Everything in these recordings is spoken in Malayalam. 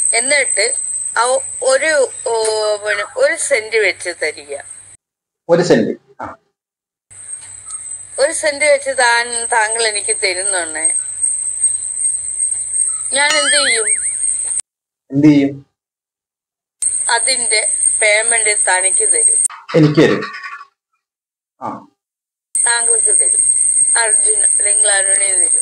എന്നിട്ട് ആ ഒരു ഓ, പിന്നെ ഒരു സെന്റ് വെച്ച് തരിക ഒരു സെന്റ് ആ ഒരു സെന്റ് വെച്ച് താൻ താങ്കൾ എനിക്ക് തരുന്നുണ്ട് ഞാൻ എന്ത് ചെയ്യും എന്ത് ചെയ്യും അതിന്റെ പേയ്മെന്റ് തനിക്ക് തരും എനിക്ക് തരും ആ താങ്കൾക്ക് തരും അർജുന അല്ലെങ്കിൽ അരുണിന് തരും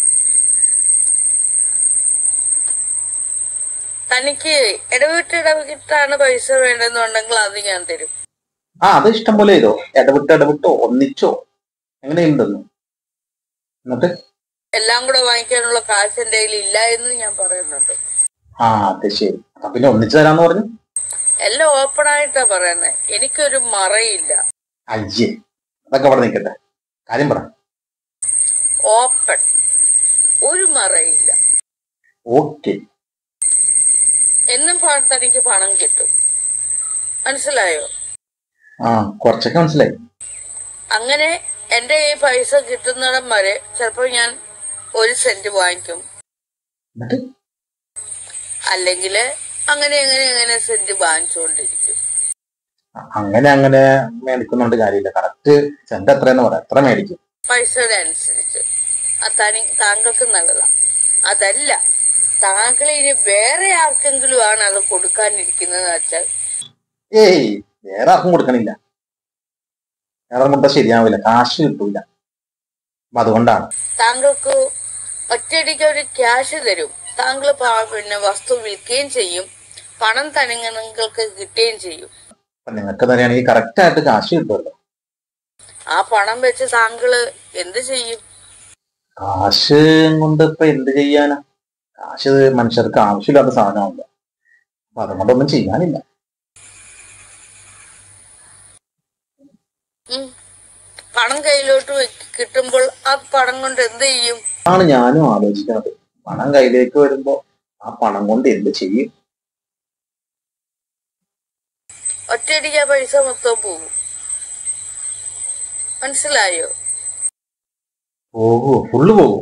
തനിക്ക് ഇടവിട്ട് ഇടവിട്ടാണ് പൈസ വേണ്ടെന്നുണ്ടെങ്കിൽ അത് ഞാൻ തരും ആ അത് ഇഷ്ടം പോലെ ചെയ്തോ ഇടവിട്ടോ ഇടവിട്ടോ ഒന്നിച്ചോ എങ്ങനെയുണ്ടെന്ന് എന്നിട്ട് എല്ലാം കൂടെ വാങ്ങിക്കാനുള്ള കാശ് എന്റെ കയ്യിൽ ഇല്ല എന്ന് ഞാൻ പറയുന്നുണ്ട് ആ അത് ശരി അപ്പൊ പിന്നെ ഒന്നിച്ചു തരാന്ന് പറഞ്ഞു എല്ലാം ഓപ്പൺ ആയിട്ടാ പറയുന്നത് എനിക്കൊരു മറയില്ല അയ്യേ അതൊക്കെ അവിടെ നിൽക്കട്ടെ കാര്യം പറ ഓപ്പൺ ഒരു മറയില്ല ഓക്കെ എന്നും പ- തനിക്ക് പണം കിട്ടും മനസ്സിലായോ ആ കുറച്ചൊക്കെ മനസ്സിലായി അങ്ങനെ എന്റെ ഈ പൈസ കിട്ടുന്നിടം വരെ ചിലപ്പോൾ ഞാൻ ഒരു സെന്റ് വാങ്ങിക്കും എന്നിട്ട് അല്ലെങ്കിൽ അങ്ങനെ അങ്ങനെ അങ്ങനെ സെന്റ് വാങ്ങിച്ചുകൊണ്ടിരിക്കും അ- അങ്ങനെ അങ്ങനെ മേടിക്കുന്നുണ്ട് കാര്യമില്ല കറക്റ്റ് സെന്റ് എത്രയെന്ന് പറയാം എത്ര മേടിക്കും പൈസയുടെ അനുസരിച്ച് അത് തനി താങ്കൾക്ക് നല്ലതാ അതല്ല താങ്കൾ ഇനി വേറെ ആർക്കെങ്കിലും ആണ് അത് കൊടുക്കാനിരിക്കുന്നത് വെച്ചാൽ ഏയ് വേറെ ആർക്കും കൊടുക്കണില്ല വേറെ കൊടുത്താൽ ശരിയാവില്ല കാശ് കിട്ടൂല അപ്പൊ അതുകൊണ്ടാണ് താങ്കൾക്ക് ഒറ്റയടിക്ക് ഒരു ക്യാഷ് തരും താങ്കൾ പ- പിന്നെ വസ്തു വിൽക്കുകയും ചെയ്യും പണം തനിങ്ങൾക്ക് കിട്ടുകയും ചെയ്യും അപ്പൊ നിങ്ങൾക്ക് തന്നെയാണെങ്കിൽ കറക്റ്റ് ആയിട്ട് കാശ് കിട്ടുമല്ലോ ആ പണം വെച്ച് താങ്കള് എന്ത് ചെയ്യും കാശ് കൊണ്ട് ഇപ്പൊ എന്ത് ചെയ്യാനാ കാശ് മനുഷ്യർക്ക് ആവശ്യമില്ലാത്ത സാധനമല്ല അപ്പൊ അതുകൊണ്ടൊന്നും ചെയ്യാനില്ല ഉം. പണം കയ്യിലോട്ട് വെക്ക് കിട്ടുമ്പോൾ ആ പണം കൊണ്ട് എന്ത് ചെയ്യും ആണ് ഞാനും ആലോചിക്കുന്നത് പണം കയ്യിലേക്ക് വരുമ്പോ ആ പണം കൊണ്ട് എന്ത് ചെയ്യും ഒറ്റയടിക്ക് ആ പൈസ മൊത്തം പോകും മനസ്സിലായോ പോകൂ ഫുള്ള് പോകും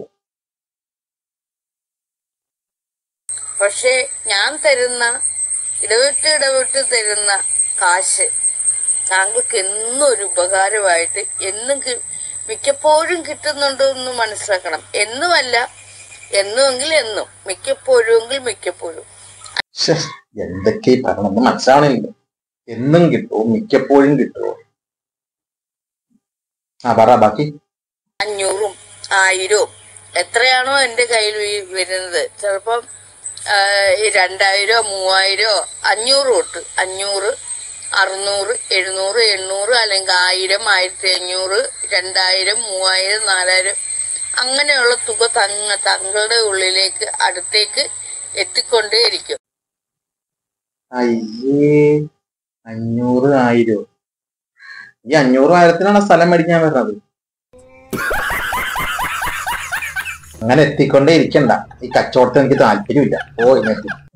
പക്ഷേ ഞാൻ തരുന്ന ഇടവിട്ട് ഇടവിട്ട് തരുന്ന കാശ് താങ്കൾക്ക് എന്നും ഒരു ഉപകാരമായിട്ട് എന്നും കി- മിക്കപ്പോഴും കിട്ടുന്നുണ്ടോ എന്ന് മനസ്സിലാക്കണം എന്നുമല്ല എന്നുമെങ്കിൽ എന്നും മിക്കപ്പോഴും എങ്കിൽ മിക്കപ്പോഴും ശ്ശെ, എന്തൊക്കെ ഈ പറയണമെന്ന് മനസ്സിലാവണില്ല എന്നും കിട്ടുമോ മിക്കപ്പോഴും കിട്ടുമോ ആ പറ ബാക്കി അഞ്ഞൂറും ആയിരവും എത്രയാണോ എന്റെ കയ്യിൽ വീ- വരുന്നത് ചിലപ്പം ആ, ഈ രണ്ടായിരോ മൂവായിരോ അഞ്ഞൂറ് തൊട്ട് അഞ്ഞൂറ് അറുന്നൂറ് എഴുന്നൂറ് എണ്ണൂറ് അല്ലെങ്കിൽ ആയിരം ആയിരത്തി അഞ്ഞൂറ് രണ്ടായിരം മൂവായിരം നാലായിരം അങ്ങനെയുള്ള തുക തങ്ങ തങ്ങളുടെ ഉള്ളിലേക്ക് അടുത്തേക്ക് എത്തിക്കൊണ്ടേയിരിക്കും അയ്യേ അഞ്ഞൂറ് ആയിരം ഈ അഞ്ഞൂറ് ആയിരത്തിനാണ് സ്ഥലം മേടിക്കാൻ വരുന്നത് അങ്ങനെ എത്തിക്കൊണ്ടേ ഇരിക്കണ്ട ഈ കച്ചവടത്തിന് എനിക്ക് താല്പര്യമില്ല ഓ ഇങ്ങെത്തി